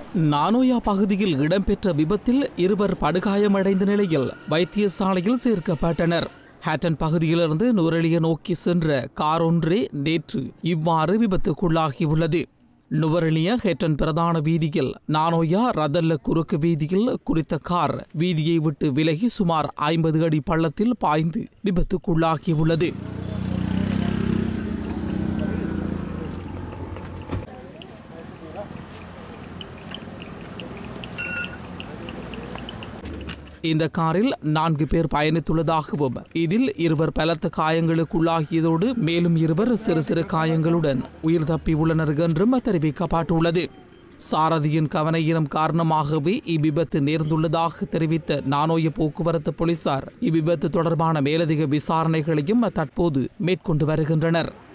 நானோயா பகுதியில் இடம்பெற்ற விபத்தில் இருவர் படுகாயமடைந்த நிலையில் வைத்தியசாலையில் சேர்க்கப்பட்டனர் ஹேட்டன் பகுதியிலிருந்து நுரலிய நோக்கி சென்ற கார் ஒன்றே நேற்று இவ்வாறு விபத்துக்குள்ளாகியுள்ளது நுவரெலிய ஹேட்டன் பிரதான வீதியில் நானோயா ரதல்ல குறுக்கு வீதியில் குறித்த கார் வீதியை விட்டு விலகி சுமார் ஐம்பது அடி பள்ளத்தில் பாய்ந்து விபத்துக்குள்ளாகியுள்ளது இந்த காரில் நான்கு பேர் பயணித்துள்ளதாகவும் இதில் இருவர் பலத்த காயங்களுக்குள்ளாகியதோடு மேலும் இருவர் சிறு சிறு காயங்களுடன் உயிர் தப்பியுள்ளனர் என்றும் தெரிவிக்கப்பட்டுள்ளது சாரதியின் கவனையினம் காரணமாகவே இவ்விபத்து நேர்ந்துள்ளதாக தெரிவித்த நானோய போக்குவரத்து போலீசார் இவ்விபத்து தொடர்பான மேலதிக விசாரணைகளையும் தற்போது மேற்கொண்டு வருகின்றனர்